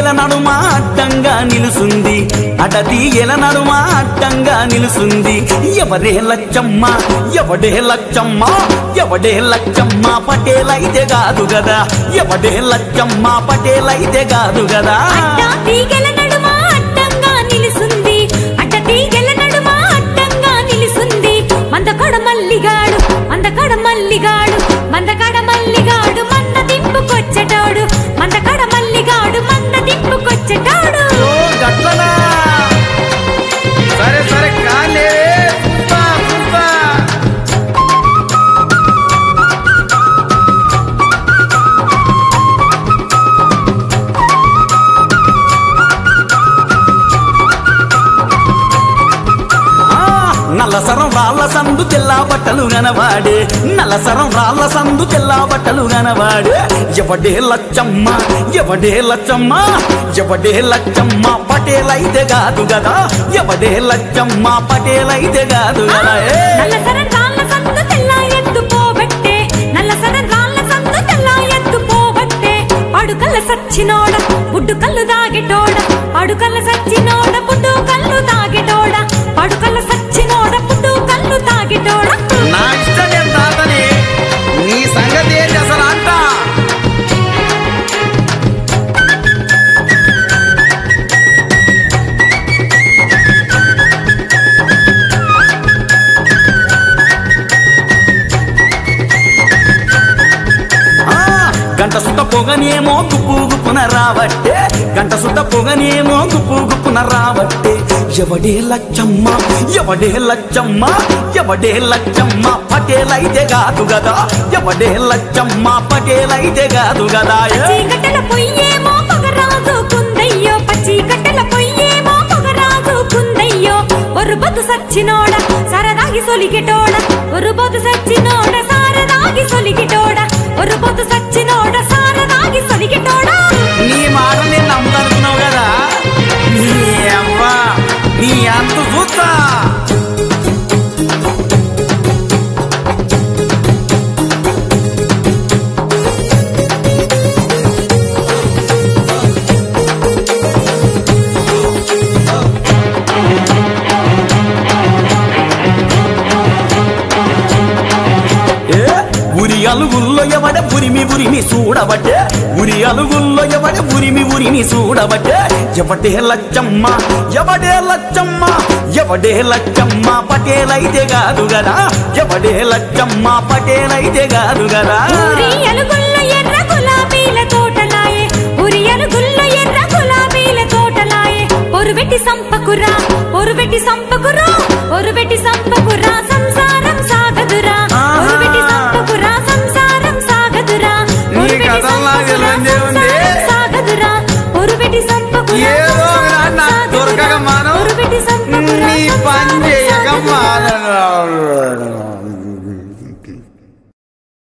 నడుమ అడ్డంగా నిలుసుంది అడతీగల నడుమ అడ్డంగా నిలుసుంది ఎవడే లచ్చమ్మ ఎవడే లచ్చమ్మ ఎవడే లచ్చమ్మ పటేలైతే కాదు గదా ఎవడే లచ్చమ్మ పటేలైతే కాదు గదా అడ్డ తీగెల నడుమ అడ్డంగా నిలుసుంది అడ్డ తీగెల నడుమ అడ్డంగా నిలుసుంది మందకడ మల్లిగాడు మందకడ మల్లిగాడు మందకడ మల్లిగాడు మంద దింపుకొచ్చేటోడు మందకడ మల్లిగాడు మంద దింపుకొచ్చేటోడు ఓ గట్లనా సరే సరే కాలే చూస్తా చూస్తా ఆ, నల్లసరం రాళ్ళ సందు తెల్లా బట్టలు గనవాడే నల్లసరం రాళ్ళ సందు తెల్లా బట్టలు గనవాడే ఎవడే లచ్చమ్మ ఎవడే లచ్చమ్మ ఎవడే లచ్చమ్మ పటేలైతే కాదు గదా ఎవడే లచ్చమ్మ పటేలైతే కాదు గదా ఏ! నల్లసరం రాళ్ళ సందు తెల్ల ఎత్తు పోబట్టే నల్లసరం రాళ్ళ సందు తెల్ల ఎత్తు పోబట్టే అడుకల్ల సచ్చినోడ బుడ్డు కళ్ళు దాగెటోడ అడుకల్ల సచ్చినోడ బుడ్డు కళ్ళు తాగెటోడ పడుకల్ల సచ్చినోడ బుడ్డు కళ్ళు తాగెటోడ నా ఇష్టం ఏం తాతని నీ సంగతి ఏంటి అసలు అంట ఆ, గంట సుట్ట పొగనేమో గుప్పు గుప్పున రావట్టే గంట సుట్ట పొగనేమో గుప్పు గుప్పున రావట్టే ఎవడే లచ్చమ్మ ఎవడే లచ్చమ్మ ఎవడే లచ్చమ్మ పటేలైతే కాదు గదా ఎవడే లచ్చమ్మ పటేలైతే కాదు గదా ఏ! చీకటల పొయ్యేమో పొగరాజు కుందయ్యో పచ్చి కట్టెల పొయ్యేమో పొగరాజు కుందయ్యో ఒరుబొద్దు సచ్చినోడ సరదాగి సొలిగెటోడ ఒరుబొద్దు సచ్చినోడ సారదాగి సొలిగెటోడ ఒరుబొద్దు సచ్చినోడ సారదాగి సొలిగెటోడ నీ మాట నేను నమ్ముతున్నావు కదా నీ అవ్వ నీ అంత చూస్తా ఏ, ఉరి అలుగుల్లో ఎవడ ఉరిమి ఉరిమి చూడబట్టే ఉరి అలుగుల్లో ఎవడ ఉరిమి ఉరిమి చూడబట్టే ఎవడే లచ్చమ్మ ఎవడే లచ్చమ్మ ఎవడే లచ్చమ్మ పటేలైతే కాదు గదా ఎవడే లచ్చమ్మ పటేలైతే కాదు గదా ఊరి అలుగుల్ల ఎర్ర గులాబీల తోటలాయే ఊరి అలుగుల్ల ఎర్ర గులాబీల తోటలాయే ఒరువెట్టి సంపకురా ఒరువెట్టి సంపకురా ఒరువెట్టి సంప